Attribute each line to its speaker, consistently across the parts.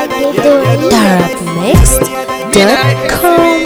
Speaker 1: darabmixed.com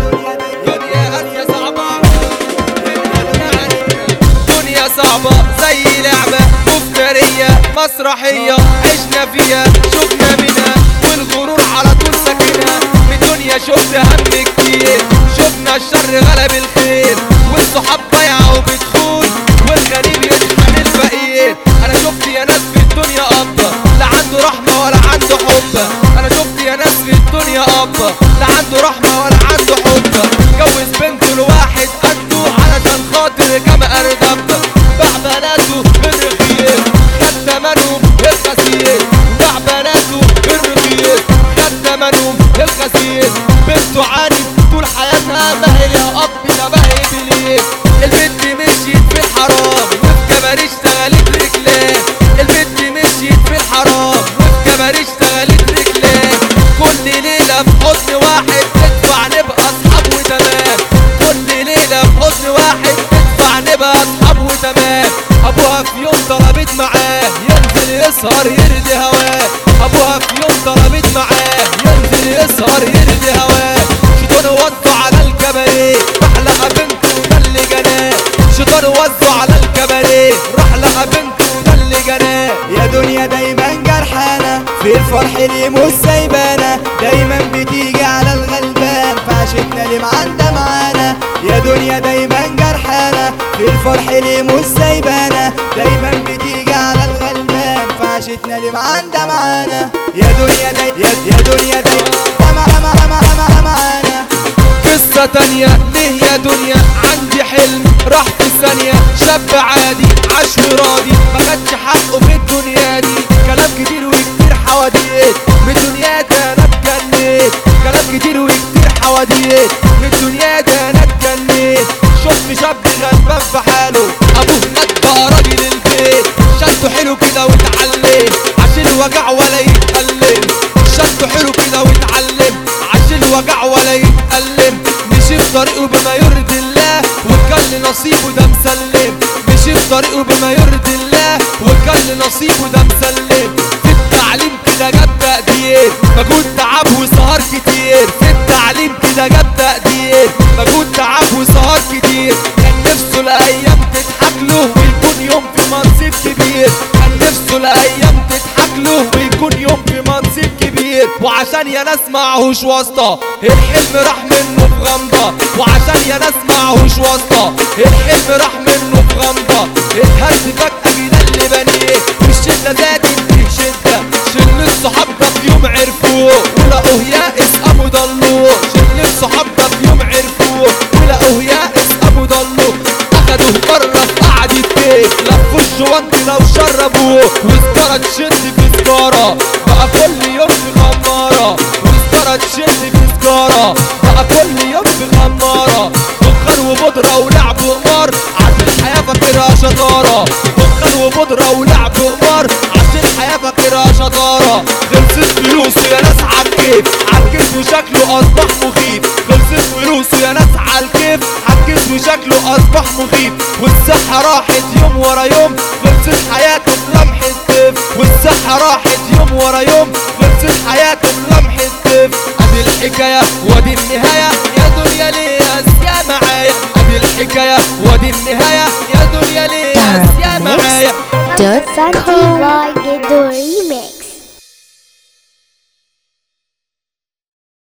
Speaker 2: دنيا صعبة زي لعبة مفترية مسرحية عشنا فيها شفنا منها والغرور على طول ساكنها من دنيا شفت هم كتير شفنا الشر غلب الخير والصحاب ضيعة وبتخون والغريب يشحن الفقير انا شفت يا ناس في الدنيا قبة لا عنده رحمة ولا عنده حب انا شفت يا ناس في الدنيا قبة لا عنده رحمة ولا عنده حب جوز بنته لواحد قده علشان خاطر كما اردب باع بناته بالرخيص خد تمنهم الخسيس باع بناته بالرخيص خد تمنهم الخسيس بنته عاني طول حياتها ما هي ليها اب شبه ابليس البنت مشيت في الحرام وفي كباري اشتغلت رجلاه البنت مشيت في الحرام وفي كباري اشتغلت رجلاه كل ليلة في حضن واحد تدفع نبقى اصحاب وتمام كل ليلة في حضن واحد تدفع نبقى اصحاب وتمام ابوها في يوم طلبت معاه ينزل يسهر يرضي هواه ابوها في يوم طلبت معاه ينزل يسهر يرضي هواه شيطان وزه على الكباريه راح لقى بنته ده اللي جناه شيطان وزه على الكباريه راح لقى بنته ده اللي جناه
Speaker 3: يا دنيا دايما جرحانة في الفرح ليه مش سايبانا دايما بتيجي على الغلبان فعشتنا ليه معندة معانا يا دنيا دايما جرحانة في الفرح ليه مش سايبانا دايما بتيجي على الغلبان فعشتنا ليه معندة معانا يا دنيا داي يا, يا دنيا داي أما أما أما أما معانا
Speaker 2: قصة تانية ليه يا دنيا عندي حلم راح في ثانية شاب عادي عاش وراضي ما خدش حقه في الدنيا دي كلام كتير وكتير حواديت من الدنيا ده انا اتجنيت كلام كتير وكتير حواديت من الدنيا ده انا اتجنيت شفت شاب غلبان في حاله ابوه مات بقى راجل البيت شده حلو كده واتعلم عشان الوجع ولا يتألم شده حلو كده واتعلم عشان الوجع ولا يتألم مشي في طريقه بما يرضي الله وكان نصيبه ده مسلم مشي في طريقه بما يرضي الله وكان نصيبه ده مسلم في التعليم كده جاب تقدير مجهود تعب وسهر كتير في التعليم كده جاب تقدير مجهود تعب وسهر كتير كان نفسه الايام تضحك له ويكون يوم في منصب كبير كان نفسه الايام تضحك له ويكون يوم في منصب كبير وعشان يا ناس معهوش واسطة الحلم راح منه في غمضة وعشان يا ناس معهوش واسطة الحلم راح منه في غمضة اتهز فجأة كده اللي بنيه والشدة زادت في شدة شل الصحاب ده في يوم عرفوه ولقوه يائس قاموا ضلوه شل الصحاب ده في يوم عرفوه ولقوه يائس قاموا ضلوه اخدوه بره في قعدة بيت لفوا الجوانت لو شربوه وسجارة تشد في سجارة بقى كل يوم في خمارة وسجارة تشد في سجارة بقى كل يوم في خمارة دخان وبودرة ولعب قمار عشان الحياة فاكرها شطارة دخان وبودرة ولعب قمار عشان الحياة فاكرها شطارة خلصت فلوسه يا ناس عالكيف عالكيف وشكله أصبح مخيف خلصت فلوسه يا ناس عالكيف عالكيف وشكله أصبح مخيف والصحة راحت يوم ورا يوم خلصت حياته بلمحة طيف والصحة راحت يوم ورا يوم خلصت حياته بلمحة طيف ادي الحكاية وادي النهاية يا دنيا ليه يا معايا ادي الحكاية وادي النهاية يا دنيا ليه يا معايا
Speaker 1: darabmixed.com
Speaker 4: Santi Boy Gedun